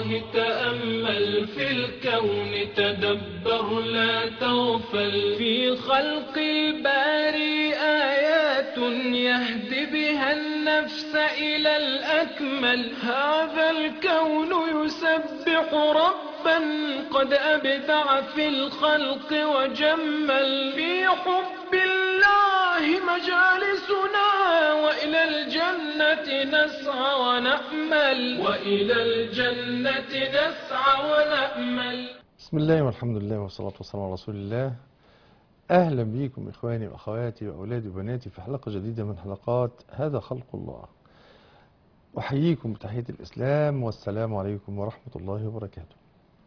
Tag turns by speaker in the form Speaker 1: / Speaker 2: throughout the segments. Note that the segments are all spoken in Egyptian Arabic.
Speaker 1: الله تأمل في الكون تدبر لا تغفل في خلق الباري آيات يهدي بها النفس إلى الأكمل هذا الكون يسبح ربا قد أبدع في الخلق وجمل في حب الله مجالسنا وإلى الجنة نسعى ونأمل وإلى الجنة نسعى ونأمل
Speaker 2: بسم الله والحمد لله والصلاة والسلام على رسول الله أهلا بكم إخواني وأخواتي وأولادي وبناتي في حلقة جديدة من حلقات هذا خلق الله أحييكم بتحية الإسلام والسلام عليكم ورحمة الله وبركاته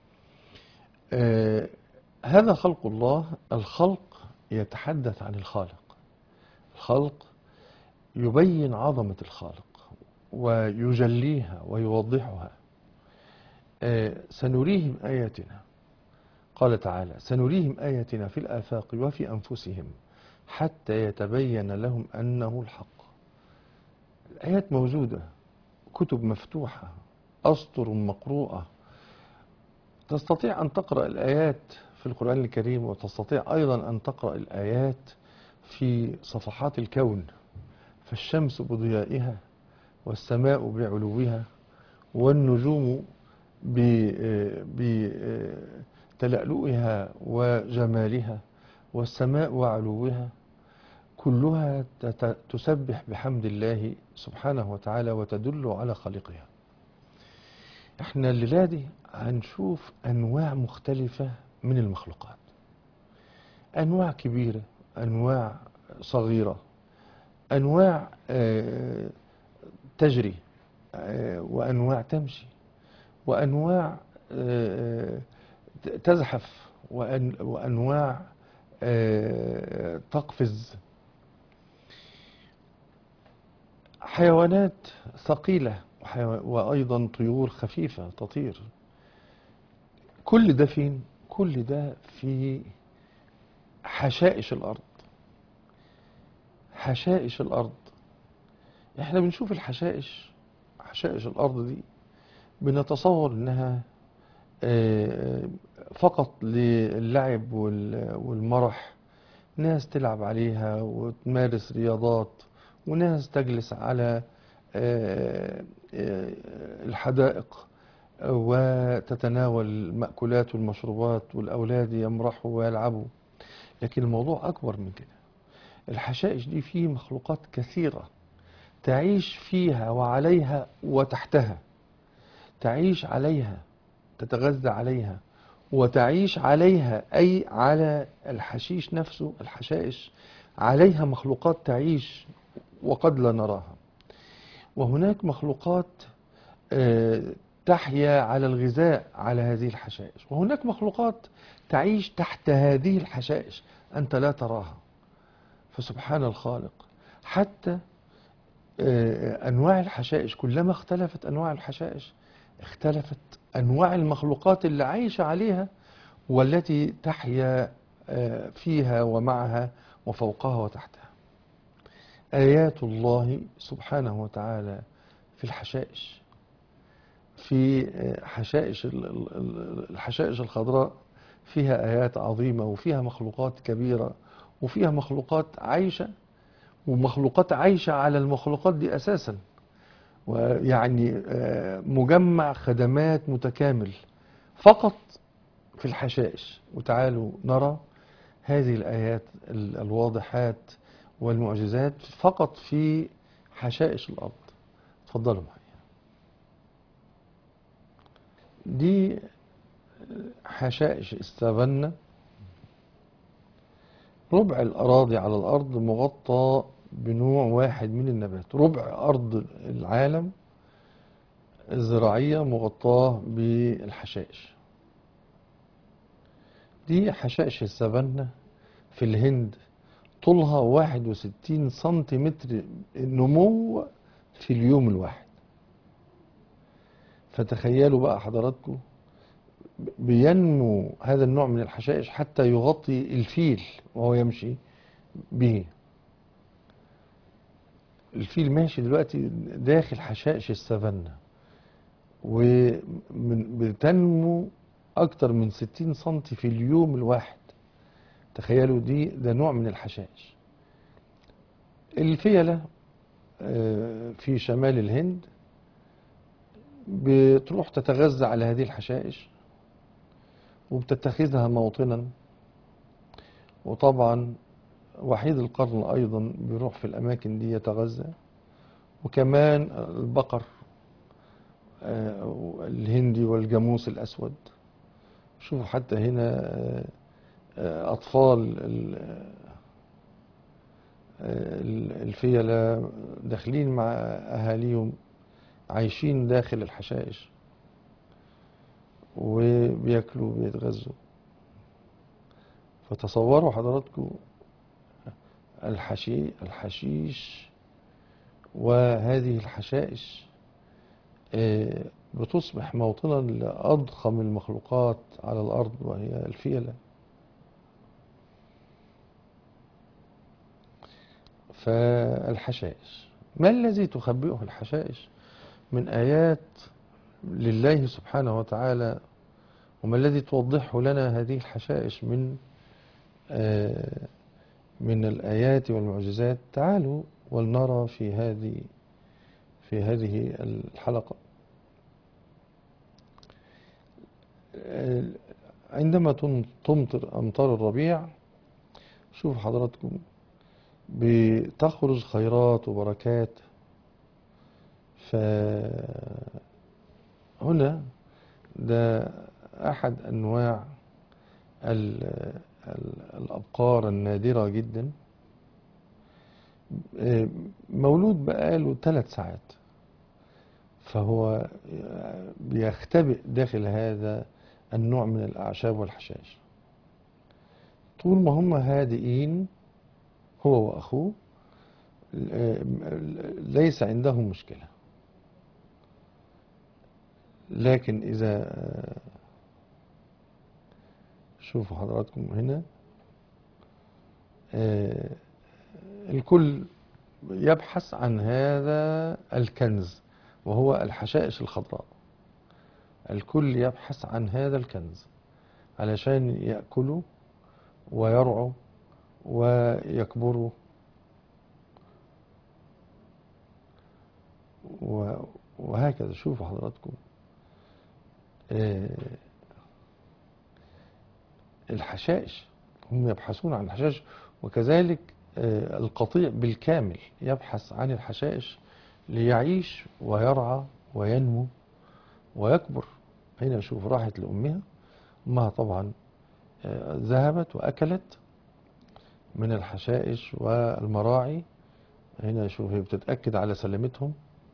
Speaker 2: آه هذا خلق الله الخلق يتحدث عن الخالق الخلق يبين عظمة الخالق ويجليها ويوضحها آه سنريهم آياتنا قال تعالى سنريهم آياتنا في الآفاق وفي أنفسهم حتى يتبين لهم أنه الحق الآيات موجودة كتب مفتوحة أسطر مقروءة تستطيع أن تقرأ الآيات في القرآن الكريم وتستطيع أيضا أن تقرأ الآيات في صفحات الكون فالشمس بضيائها والسماء بعلوها والنجوم بتلألؤها وجمالها والسماء وعلوها كلها تسبح بحمد الله سبحانه وتعالى وتدل على خالقها احنا الليلة دي هنشوف انواع مختلفة من المخلوقات انواع كبيرة انواع صغيرة انواع تجري وانواع تمشي وانواع تزحف وانواع تقفز حيوانات ثقيلة وأيضا طيور خفيفة تطير كل ده فين؟ كل ده في حشائش الأرض حشائش الأرض احنا بنشوف الحشائش حشائش الأرض دي بنتصور انها فقط للعب والمرح ناس تلعب عليها وتمارس رياضات وناس تجلس على الحدائق وتتناول المأكولات والمشروبات والأولاد يمرحوا ويلعبوا لكن الموضوع أكبر من كده الحشائش دي فيه مخلوقات كثيرة تعيش فيها وعليها وتحتها تعيش عليها تتغذى عليها وتعيش عليها أي على الحشيش نفسه الحشائش عليها مخلوقات تعيش وقد لا نراها وهناك مخلوقات تحيا على الغذاء على هذه الحشائش وهناك مخلوقات تعيش تحت هذه الحشائش أنت لا تراها فسبحان الخالق حتى أنواع الحشائش كلما اختلفت أنواع الحشائش اختلفت أنواع المخلوقات اللي عايشة عليها والتي تحيا فيها ومعها وفوقها وتحتها آيات الله سبحانه وتعالى في الحشائش في حشائش الحشائش الخضراء فيها آيات عظيمة وفيها مخلوقات كبيرة وفيها مخلوقات عايشة ومخلوقات عايشة على المخلوقات دي أساسا ويعني مجمع خدمات متكامل فقط في الحشائش وتعالوا نرى هذه الآيات الواضحات والمعجزات فقط في حشائش الأرض تفضلوا معي دي حشائش السافانا ربع الأراضي على الأرض مغطى بنوع واحد من النبات ربع أرض العالم الزراعية مغطاة بالحشائش دي حشائش السافانا في الهند طولها 61 سنتيمتر نمو في اليوم الواحد فتخيلوا بقى حضراتكم بينمو هذا النوع من الحشائش حتى يغطي الفيل وهو يمشي به الفيل ماشي دلوقتي داخل حشائش السافانا وبتنمو أكتر من 60 سنتي في اليوم الواحد تخيلوا دي ده نوع من الحشائش الفيلة آه، في شمال الهند بتروح تتغذى على هذه الحشائش وبتتخذها موطنا وطبعا وحيد القرن أيضا بيروح في الأماكن دي يتغذى وكمان البقر آه، الهندي والجاموس الأسود شوفوا حتى هنا آه، آه، أطفال ال- آه، الفيلة داخلين مع أهاليهم عايشين داخل الحشائش وبياكلوا وبيتغذوا فتصوروا حضراتكم الحشي الحشيش وهذه الحشائش آه، بتصبح موطنا لأضخم المخلوقات على الأرض وهي الفيلة فالحشائش ما الذي تخبئه الحشائش من آيات لله سبحانه وتعالى وما الذي توضحه لنا هذه الحشائش من آه، من الآيات والمعجزات تعالوا ولنرى في هذه في هذه الحلقة آه، عندما تم- تمطر أمطار الربيع شوف حضراتكم بتخرج خيرات وبركات فهنا ده أحد أنواع ال- ال- الأبقار النادرة جدا آه، مولود بقاله ثلاث ساعات فهو بيختبئ داخل هذا النوع من الأعشاب والحشائش طول ما هم هادئين هو وأخوه آه، ليس عندهم مشكلة لكن إذا آه، شوفوا حضراتكم هنا آه، الكل يبحث عن هذا الكنز وهو الحشائش الخضراء الكل يبحث عن هذا الكنز علشان يأكلوا ويرعوا ويكبروا و- وهكذا شوفوا حضراتكم آه، الحشائش هم يبحثون عن الحشائش وكذلك آه، القطيع بالكامل يبحث عن الحشائش ليعيش ويرعى وينمو ويكبر هنا شوف راحت لأمها أمها طبعا آه، ذهبت وأكلت من الحشائش والمراعي هنا شوف هي بتتأكد على سلامتهم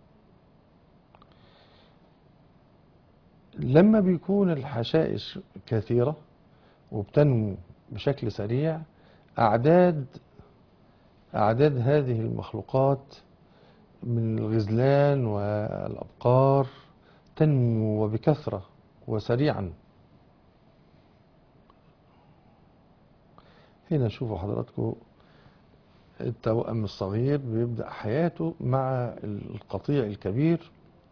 Speaker 2: لما بيكون الحشائش كثيرة وبتنمو بشكل سريع أعداد أعداد هذه المخلوقات من الغزلان والأبقار تنمو وبكثرة وسريعا هنا شوفوا حضراتكم التوأم الصغير بيبدأ حياته مع القطيع الكبير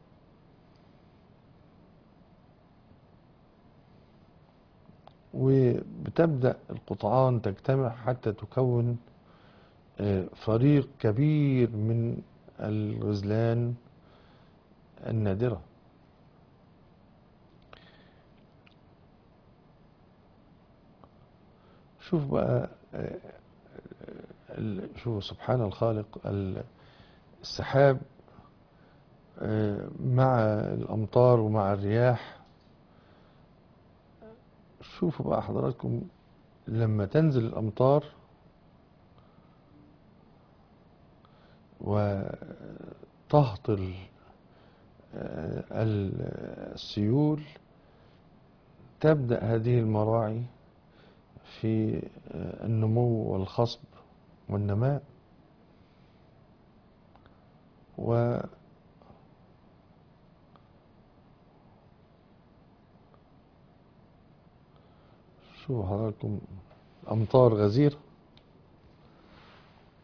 Speaker 2: وبتبدأ القطعان تجتمع حتى تكون آه، فريق كبير من الغزلان النادرة شوف بقى آه، ال- شوف سبحان الخالق ال- السحاب آه، مع الأمطار ومع الرياح شوفوا بقى حضراتكم لما تنزل الأمطار وتهطل آه، السيول تبدأ هذه المراعي في آه، النمو والخصب والنماء و شوفوا حضراتكم أمطار غزيرة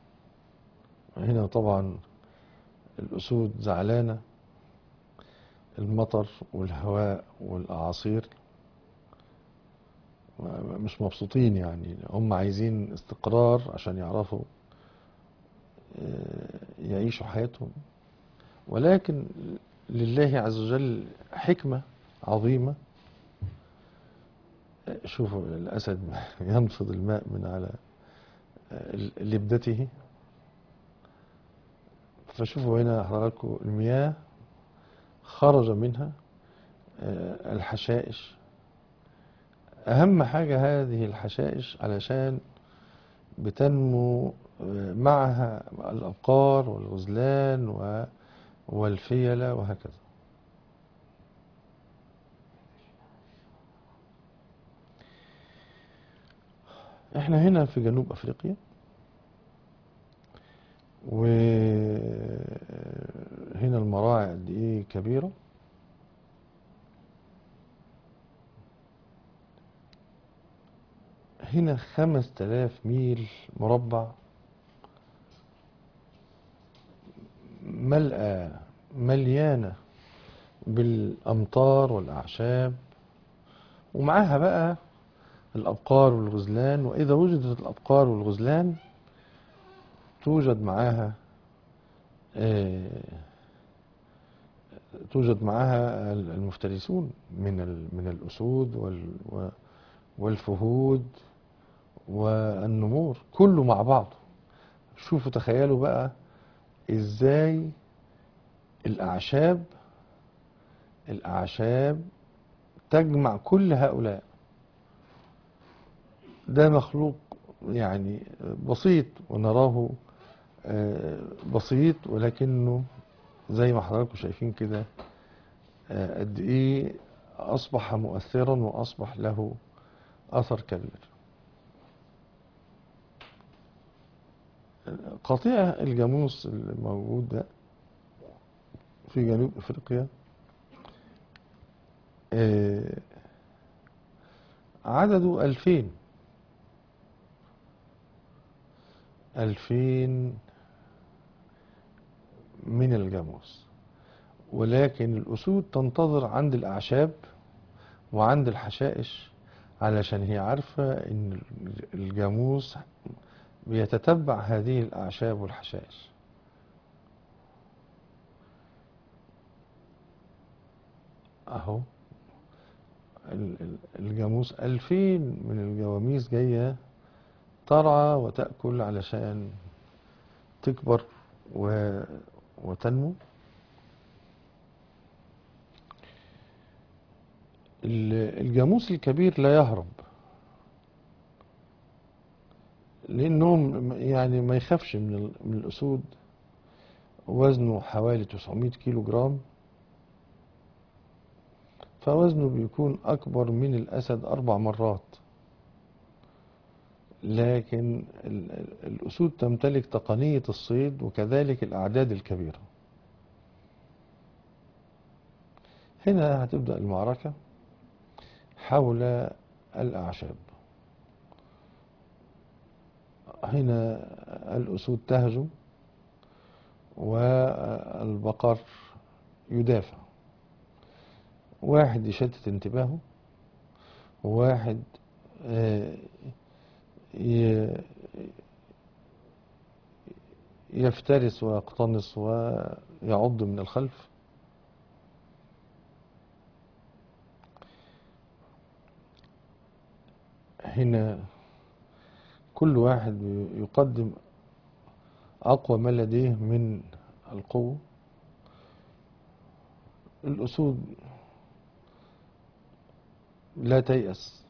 Speaker 2: هنا طبعا الأسود زعلانة المطر والهواء والأعاصير مش مبسوطين يعني هم عايزين استقرار عشان يعرفوا آه، يعيشوا حياتهم ولكن لله عز وجل حكمة عظيمة آه، شوفوا الأسد ينفض الماء من على آه، لبدته فشوفوا هنا حضراتكم المياه خرج منها آه، الحشائش أهم حاجة هذه الحشائش علشان بتنمو آه، معها الأبقار والغزلان و- والفيلة وهكذا احنا هنا في جنوب أفريقيا وهنا المراعي قد ايه كبيرة هنا خمس تلاف ميل مربع ملأى مليانة بالأمطار والأعشاب ومعاها بقى الأبقار والغزلان وإذا وجدت الأبقار والغزلان توجد معاها آه، توجد معاها المفترسون من ال- من الأسود وال- و- والفهود والنمور كله مع بعضه شوفوا تخيلوا بقى ازاي الأعشاب الأعشاب تجمع كل هؤلاء ده مخلوق يعني بسيط ونراه آه، بسيط ولكنه زي ما حضراتكم شايفين كده آه، قد ايه اصبح مؤثرا واصبح له اثر كبير قطيع الجاموس الموجود ده في جنوب افريقيا آه، عدده ألفين ألفين من الجاموس ولكن الأسود تنتظر عند الأعشاب وعند الحشائش علشان هي عارفة إن الجاموس بيتتبع هذه الأعشاب والحشائش أهو ال- ال- الجاموس ألفين من الجواميس جاية ترعى وتأكل علشان تكبر و... وتنمو ال- الجاموس الكبير لا يهرب لأنهم يعني ما يخافش من ال- من الأسود وزنه حوالي 900 كيلو جرام فوزنه بيكون أكبر من الأسد أربع مرات لكن ال- ال- الأسود تمتلك تقنية الصيد وكذلك الأعداد الكبيرة هنا هتبدأ المعركة حول الأعشاب هنا الأسود تهجم والبقر يدافع واحد يشتت انتباهه وواحد آه، ي- يفترس ويقتنص ويعض من الخلف هنا كل واحد يقدم أقوى ما لديه من القوة الأسود لا تيأس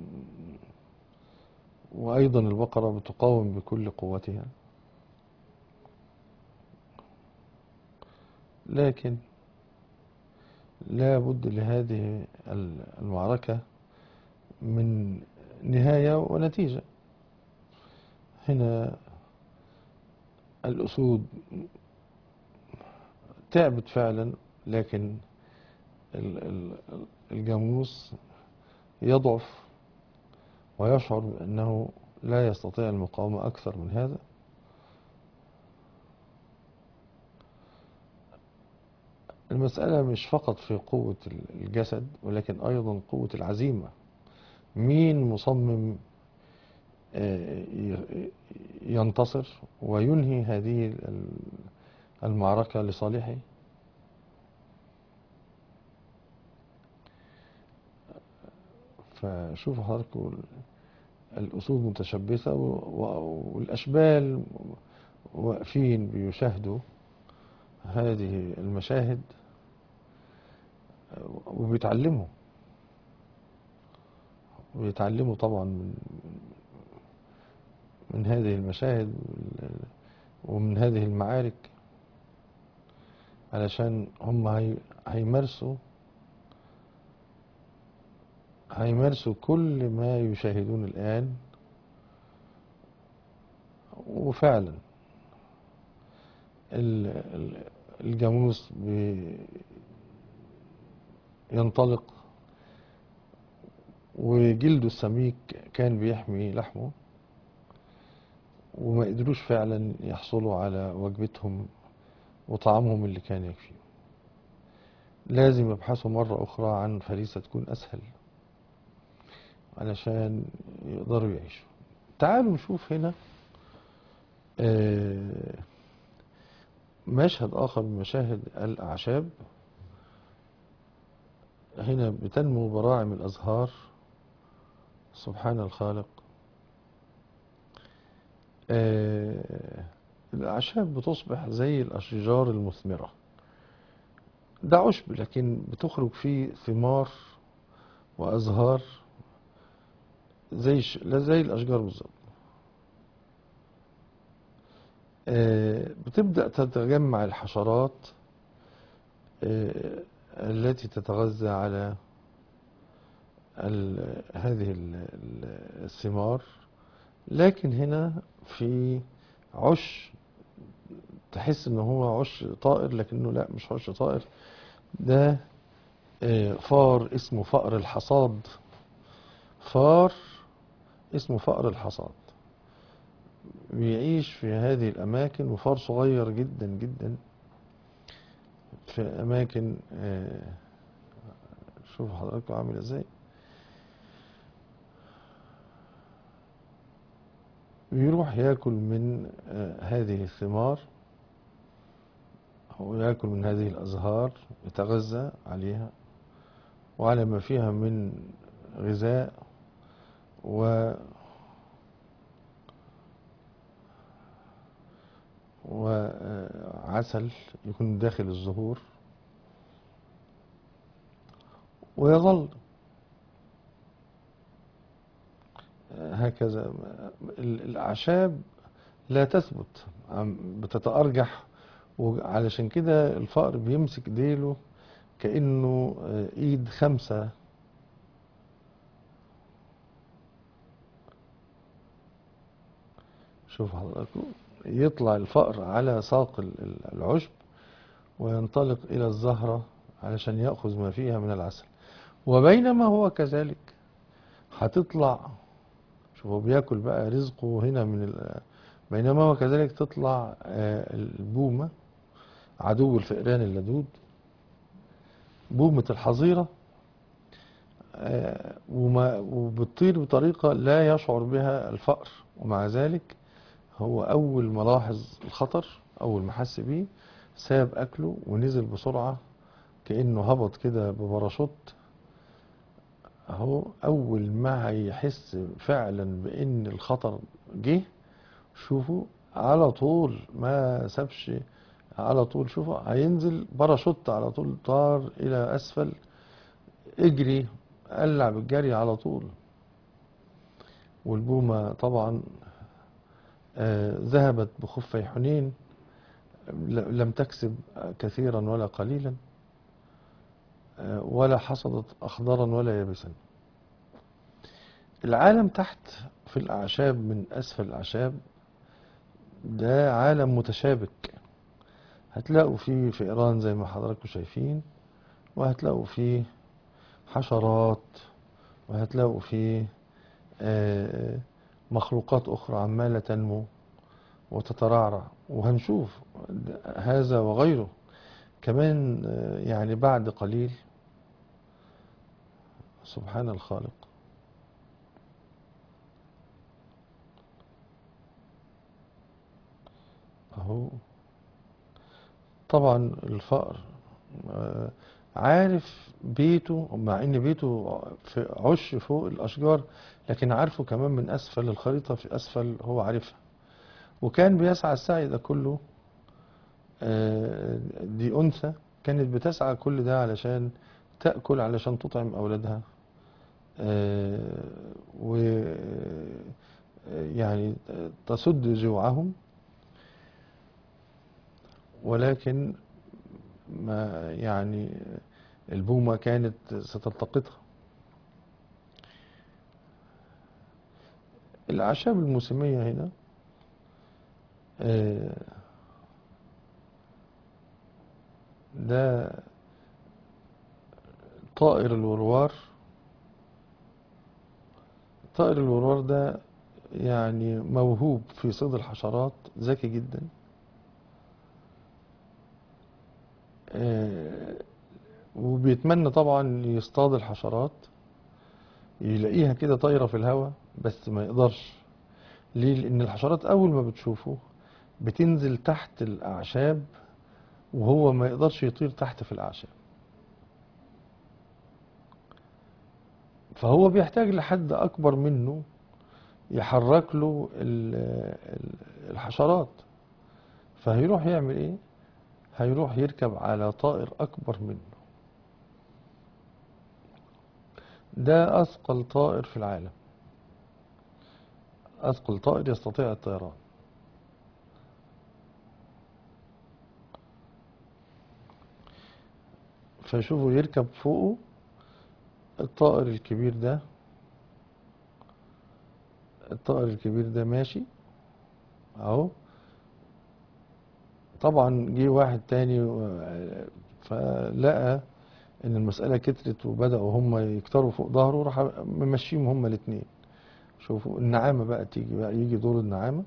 Speaker 2: وأيضا البقرة بتقاوم بكل قوتها لكن لا بد لهذه المعركة من نهاية ونتيجة هنا الأسود تعبت فعلا لكن ال- ال- الجاموس يضعف ويشعر بأنه لا يستطيع المقاومة أكثر من هذا المسألة مش فقط في قوة الجسد ولكن أيضا قوة العزيمة مين مصمم آه، ي- ينتصر وينهي هذه ال- المعركة لصالحه فشوفوا حضراتكم الأسود متشبثة و- و- والأشبال واقفين بيشاهدوا هذه المشاهد وبيتعلموا ويتعلموا طبعا من من هذه المشاهد ومن هذه المعارك علشان هم هي هيمارسوا هيمارسوا كل ما يشاهدون الآن وفعلا ال- ال- الجاموس بي- ينطلق وجلده السميك كان بيحمي لحمه وما قدروش فعلا يحصلوا على وجبتهم وطعامهم اللي كان يكفيهم لازم يبحثوا مرة أخرى عن فريسة تكون أسهل علشان يقدروا يعيشوا تعالوا نشوف هنا آه، مشهد آخر من مشاهد الأعشاب هنا بتنمو براعم الأزهار سبحان الخالق آه، الأعشاب بتصبح زي الأشجار المثمرة ده عشب لكن بتخرج فيه ثمار وأزهار زي ش... لا زي الأشجار بالظبط آه، بتبدأ تتجمع الحشرات آه، التي تتغذى على ال... هذه ال... ال- الثمار لكن هنا في عش تحس ان هو عش طائر لكنه لا مش عش طائر ده آه، فار اسمه فأر الحصاد فار اسمه فأر الحصاد بيعيش في هذه الأماكن وفار صغير جدا جدا في أماكن آه، شوفوا حضراتكم عامل ازاي بيروح ياكل من آه، هذه الثمار أو ياكل من هذه الأزهار يتغذى عليها وعلى ما فيها من غذاء و وعسل يكون داخل الزهور ويظل هكذا ال- الأعشاب لا تثبت عم- بتتأرجح وعلشان كده الفأر بيمسك ديله كأنه آه، إيد خمسة شوف حضراتكم يطلع الفأر على ساق ال- ال- العشب وينطلق إلى الزهرة علشان يأخذ ما فيها من العسل وبينما هو كذلك هتطلع شوف هو بياكل بقى رزقه هنا من ال... بينما هو كذلك تطلع آه، البومة عدو الفئران اللدود بومة الحظيرة آه، وما وبتطير بطريقة لا يشعر بها الفأر ومع ذلك هو أول ما لاحظ الخطر أول ما حس بيه ساب أكله ونزل بسرعة كأنه هبط كده بباراشوت أهو أول ما هيحس فعلا بأن الخطر جه شوفوا على طول ما سابش على طول شوفوا هينزل باراشوت على طول طار إلى أسفل اجري قلع بالجري على طول والبومة طبعا آه، ذهبت بخفي حنين ل- لم تكسب كثيرا ولا قليلا آه، ولا حصدت أخضرا ولا يابسا العالم تحت في الأعشاب من أسفل الأعشاب ده عالم متشابك هتلاقوا فيه فئران زي ما حضراتكم شايفين وهتلاقوا فيه حشرات وهتلاقوا فيه آه، مخلوقات أخرى عمالة تنمو وتترعرع وهنشوف هذا وغيره كمان آه، يعني بعد قليل سبحان الخالق اهو طبعا الفقر آه، عارف بيته مع ان بيته في عش فوق الاشجار لكن عارفه كمان من اسفل الخريطة في اسفل هو عارفها وكان بيسعى السعي ده كله آه، دي انثى كانت بتسعى كل ده علشان تأكل علشان تطعم اولادها آه، و آه، يعني تسد جوعهم ولكن ما يعني البومة كانت ستلتقطها الأعشاب الموسمية هنا آه، ده طائر الوروار طائر الوروار ده يعني موهوب في صيد الحشرات ذكي جدا آه، وبيتمنى طبعا يصطاد الحشرات يلاقيها كده طايرة في الهواء بس ما يقدرش ليه لأن الحشرات أول ما بتشوفه بتنزل تحت الأعشاب وهو ما يقدرش يطير تحت في الأعشاب فهو بيحتاج لحد أكبر منه يحرك له ال- ال- الحشرات فهيروح يعمل إيه؟ هيروح يركب على طائر أكبر منه ده أثقل طائر في العالم أثقل طائر يستطيع الطيران فشوفوا يركب فوقه الطائر الكبير ده الطائر الكبير ده ماشي اهو طبعا جه واحد تاني و- فلقى ان المسألة كترت وبدأوا هم يكتروا فوق ظهره راح ممشيهم هم الاتنين شوفوا النعامة بقى تيجي بقى يجي دور النعامة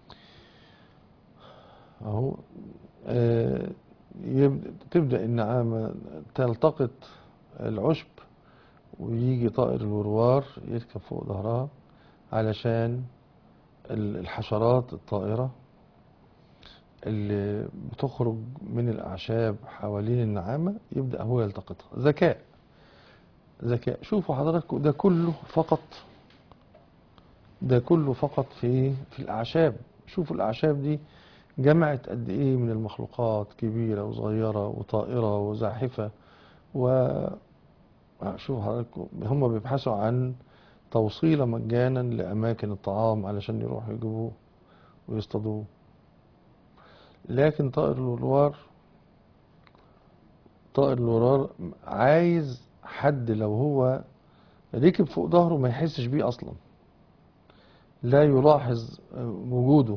Speaker 2: اهو آه، يبدأ تبدأ النعامة تلتقط العشب ويجي طائر الوروار يركب فوق ظهرها علشان ال- الحشرات الطائرة اللي بتخرج من الأعشاب حوالين النعامة يبدأ هو يلتقطها ذكاء ذكاء شوفوا حضراتكم ده كله فقط ده كله فقط في في الأعشاب شوفوا الأعشاب دي جمعت قد إيه من المخلوقات كبيرة وصغيرة وطائرة وزاحفة و شوفوا حضراتكم هم بيبحثوا عن توصيلة مجانا لأماكن الطعام علشان يروحوا يجيبوه ويصطادوه لكن طائر الوروار طائر الوروار عايز حد لو هو ركب فوق ظهره ما يحسش بيه أصلا لا يلاحظ وجوده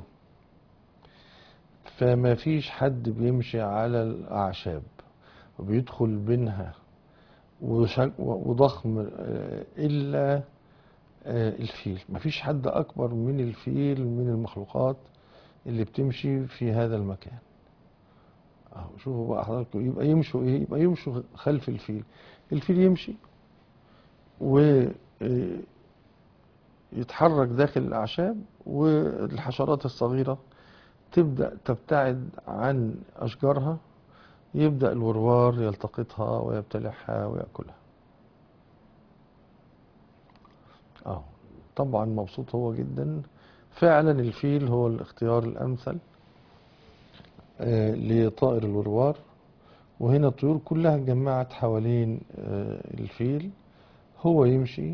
Speaker 2: فما فيش حد بيمشي على الأعشاب وبيدخل بينها وشك- وضخم آه، إلا آه، الفيل مفيش حد أكبر من الفيل من المخلوقات اللي بتمشي في هذا المكان أهو شوفوا بقى حضراتكم يبقى يمشوا إيه يبقى يمشوا خلف الفيل الفيل يمشي ويتحرك داخل الأعشاب والحشرات الصغيرة تبدأ تبتعد عن أشجارها يبدأ الوروار يلتقطها ويبتلعها ويأكلها اه طبعا مبسوط هو جدا فعلا الفيل هو الاختيار الأمثل آه، لطائر الوروار وهنا الطيور كلها اتجمعت حوالين آه، الفيل هو يمشي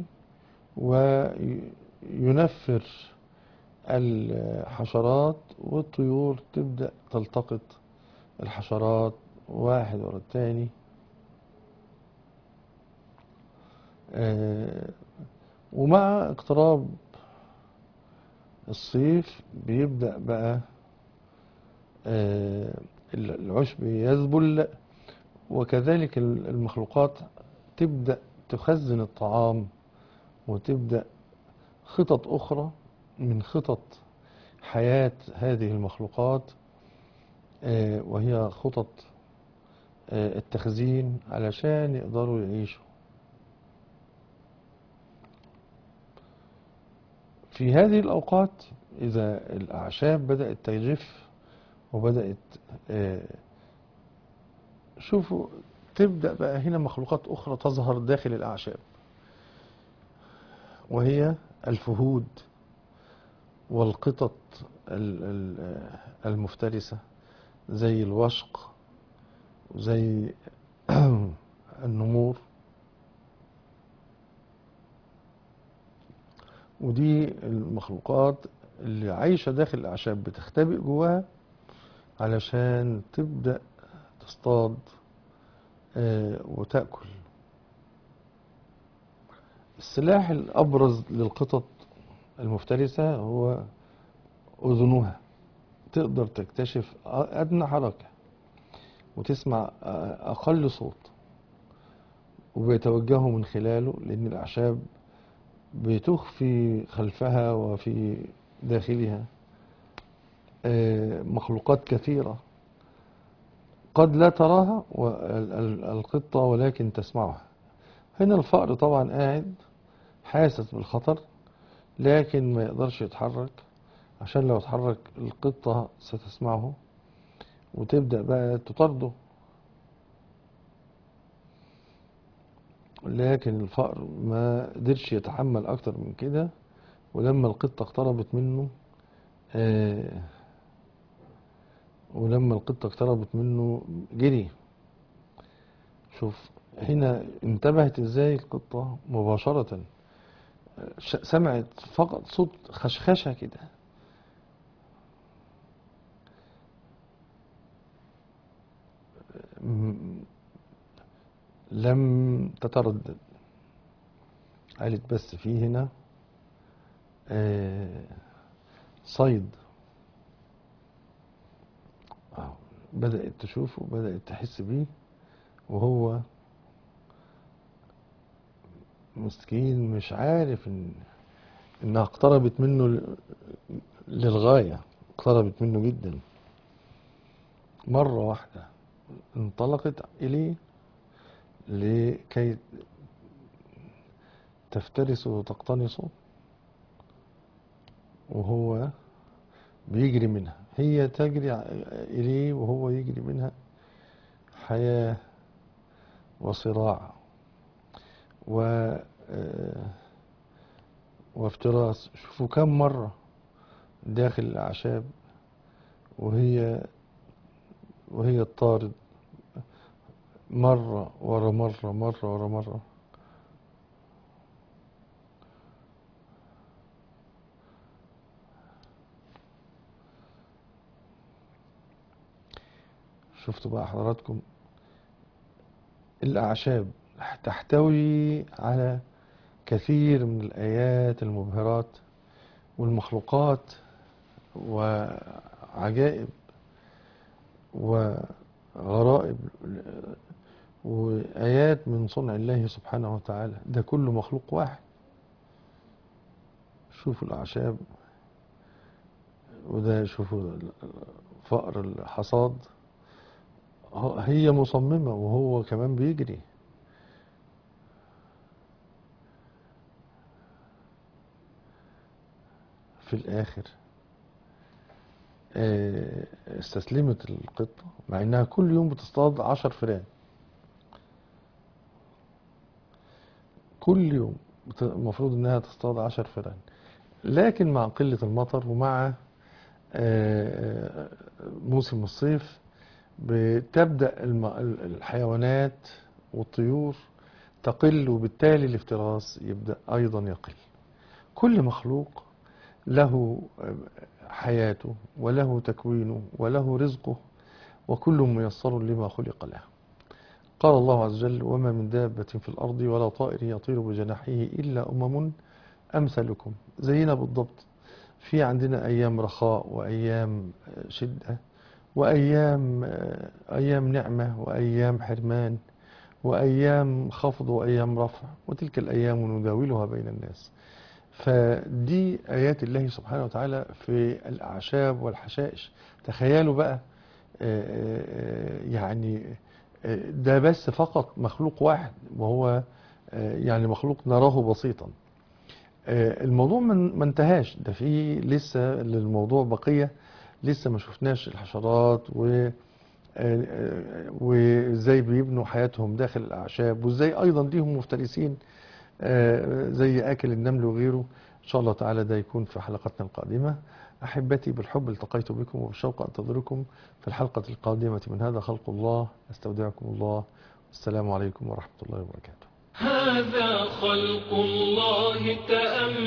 Speaker 2: وينفر الحشرات والطيور تبدأ تلتقط الحشرات واحد ورا التاني آه، ومع اقتراب الصيف بيبدأ بقى آه، العشب يذبل وكذلك المخلوقات تبدأ تخزن الطعام وتبدأ خطط أخرى من خطط حياة هذه المخلوقات آه، وهي خطط آه، التخزين علشان يقدروا يعيشوا في هذه الأوقات إذا الأعشاب بدأت تجف وبدأت آه، شوفوا تبدأ بقى هنا مخلوقات أخرى تظهر داخل الأعشاب وهي الفهود والقطط ال- ال- المفترسة زي الوشق وزي النمور ودي المخلوقات اللي عايشة داخل الأعشاب بتختبئ جواها علشان تبدأ تصطاد آه، وتأكل السلاح الأبرز للقطط المفترسة هو أذنها تقدر تكتشف أدنى حركة وتسمع أقل صوت وبيتوجهوا من خلاله لأن الأعشاب بتخفي خلفها وفي داخلها آه، مخلوقات كثيرة قد لا تراها و- ال- ال- القطة ولكن تسمعها هنا الفأر طبعا قاعد حاسس بالخطر لكن ما يقدرش يتحرك عشان لو اتحرك القطة ستسمعه وتبدأ بقى تطارده لكن الفأر ما قدرش يتحمل أكتر من كده ولما القطة اقتربت منه آه ولما القطة اقتربت منه جري شوف هنا انتبهت ازاي القطة مباشرة ش- سمعت فقط صوت خشخشة كده م- لم تتردد قالت بس في هنا آه، صيد آه، بدأت تشوفه بدأت تحس بيه وهو مسكين مش عارف ان انها اقتربت منه ل- للغاية اقتربت منه جدا مرة واحدة انطلقت إليه لكي تفترسه وتقتنصه وهو بيجري منها هي تجري ع- إليه وهو يجري منها حياة وصراع و آه، وافتراس شوفوا كم مرة داخل الأعشاب وهي وهي الطارد مرة ورا مرة مرة ورا مرة شفتوا بقى حضراتكم الأعشاب تحتوي على كثير من الآيات المبهرات والمخلوقات وعجائب وغرائب وآيات من صنع الله سبحانه وتعالى ده كله مخلوق واحد شوفوا الأعشاب وده شوفوا فأر الحصاد هي مصممة وهو كمان بيجري في الآخر آه، استسلمت القطة مع إنها كل يوم بتصطاد عشر فئران كل يوم بت- المفروض إنها تصطاد عشر فئران لكن مع قلة المطر ومع آه، موسم الصيف بتبدأ الم- الحيوانات والطيور تقل وبالتالي الافتراس يبدأ أيضا يقل كل مخلوق له حياته وله تكوينه وله رزقه وكل ميسر لما خلق له قال الله عز وجل وما من دابة في الأرض ولا طائر يطير بجناحيه إلا أمم أمثلكم زينا بالضبط في عندنا أيام رخاء وأيام شدة وأيام أيام نعمة وأيام حرمان وأيام خفض وأيام رفع وتلك الأيام نداولها بين الناس فدي آيات الله سبحانه وتعالى في الأعشاب والحشائش تخيلوا بقى آه، آه، يعني آه، ده بس فقط مخلوق واحد وهو آه، يعني مخلوق نراه بسيطا آه، الموضوع من- ما انتهاش ده في لسه للموضوع بقية لسه ما شفناش الحشرات و آه، آه، وازاي بيبنوا حياتهم داخل الاعشاب وازاي ايضا ليهم مفترسين آه، زي اكل النمل وغيره ان شاء الله تعالى ده يكون في حلقتنا القادمة احبتي بالحب التقيت بكم وبالشوق انتظركم في الحلقة القادمة من هذا خلق الله استودعكم الله والسلام عليكم ورحمة الله وبركاته
Speaker 1: هذا خلق الله تأمل